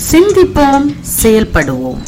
சிந்திப்போம் செயல்படுவோம்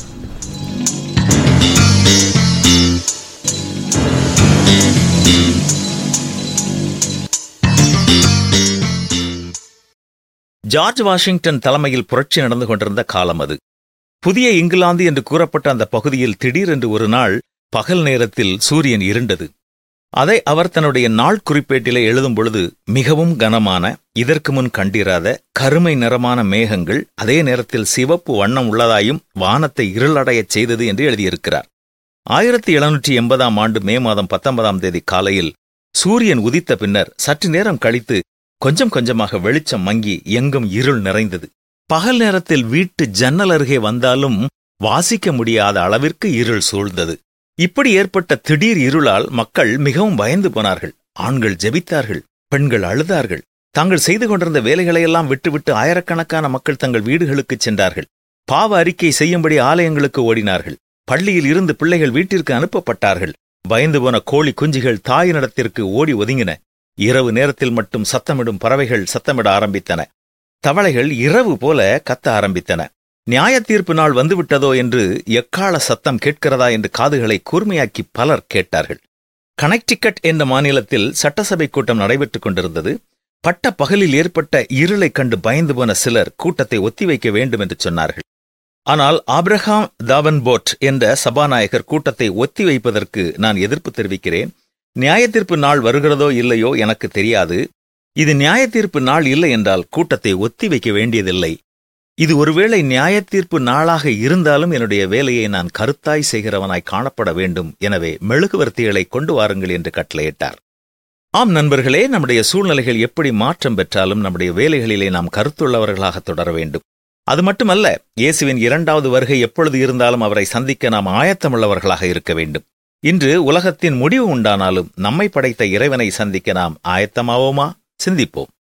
George Washington தலைமையில் புரட்சி நடந்து கொண்டிருந்த காலம் அது புதிய இங்கிலாந்து என்று கூறப்பட்ட அந்த பகுதியில் திடீரென்று ஒரு நாள் பகல் நேரத்தில் சூரியன் இருண்டது அதை அவர் தன்னுடைய நாள் குறிப்பேட்டிலே எழுதும் பொழுது மிகவும் கனமான இதற்கு முன் கண்டிராத கருமை நிறமான மேகங்கள் அதே நேரத்தில் சிவப்பு வண்ணம் உள்ளதாயும் வானத்தை இருளடையச் செய்தது என்று எழுதியிருக்கிறார் ஆயிரத்தி எழுநூற்றி எண்பதாம் ஆண்டு மே மாதம் பத்தொன்பதாம் தேதி காலையில் சூரியன் உதித்த பின்னர் சற்று நேரம் கழித்து கொஞ்சம் கொஞ்சமாக வெளிச்சம் மங்கி எங்கும் இருள் நிறைந்தது பகல் நேரத்தில் வீட்டு ஜன்னல் அருகே வந்தாலும் வாசிக்க முடியாத அளவிற்கு இருள் சூழ்ந்தது இப்படி ஏற்பட்ட திடீர் இருளால் மக்கள் மிகவும் பயந்து போனார்கள் ஆண்கள் ஜெபித்தார்கள் பெண்கள் அழுதார்கள் தாங்கள் செய்து கொண்டிருந்த வேலைகளையெல்லாம் விட்டுவிட்டு ஆயிரக்கணக்கான மக்கள் தங்கள் வீடுகளுக்குச் சென்றார்கள் பாவ அறிக்கை செய்யும்படி ஆலயங்களுக்கு ஓடினார்கள் பள்ளியில் இருந்து பிள்ளைகள் வீட்டிற்கு அனுப்பப்பட்டார்கள் பயந்து போன கோழி குஞ்சுகள் தாயினிடத்திற்கு ஓடி ஒதுங்கின இரவு நேரத்தில் மட்டும் சத்தமிடும் பறவைகள் சத்தமிட ஆரம்பித்தன தவளைகள் இரவு போல கத்த ஆரம்பித்தன நியாய தீர்ப்பு நாள் வந்துவிட்டதோ என்று எக்கால சத்தம் கேட்கிறதா என்று காதுகளை கூர்மையாக்கி பலர் கேட்டார்கள் கனெக்டிகட் என்ற மாநிலத்தில் சட்டசபை கூட்டம் நடைபெற்றுக் கொண்டிருந்தது பட்ட பகலில் ஏற்பட்ட இருளைக் கண்டு பயந்து போன சிலர் கூட்டத்தை ஒத்திவைக்க வேண்டும் என்று சொன்னார்கள் ஆனால் ஆப்ரஹாம் தாவன்போட் என்ற சபாநாயகர் கூட்டத்தை ஒத்திவைப்பதற்கு நான் எதிர்ப்பு தெரிவிக்கிறேன் நியாயத்தீர்ப்பு நாள் வருகிறதோ இல்லையோ எனக்கு தெரியாது இது நியாயத்தீர்ப்பு நாள் இல்லை என்றால் கூட்டத்தை ஒத்திவைக்க வேண்டியதில்லை இது ஒருவேளை நியாயத்தீர்ப்பு நாளாக இருந்தாலும் என்னுடைய வேலையை நான் கருத்தாய் செய்கிறவனாய் காணப்பட வேண்டும் எனவே மெழுகுவர்த்திகளை கொண்டு வாருங்கள் என்று கட்டளையிட்டார் ஆம் நண்பர்களே நம்முடைய சூழ்நிலைகள் எப்படி மாற்றம் பெற்றாலும் நம்முடைய வேலைகளிலே நாம் கருத்துள்ளவர்களாக தொடர வேண்டும் அது மட்டுமல்ல இயேசுவின் இரண்டாவது வருகை எப்பொழுது இருந்தாலும் அவரை சந்திக்க நாம் ஆயத்தமுள்ளவர்களாக இருக்க வேண்டும் இன்று உலகத்தின் முடிவு உண்டானாலும் நம்மை படைத்த இறைவனை சந்திக்க நாம் ஆயத்தமாவோமா சிந்திப்போம்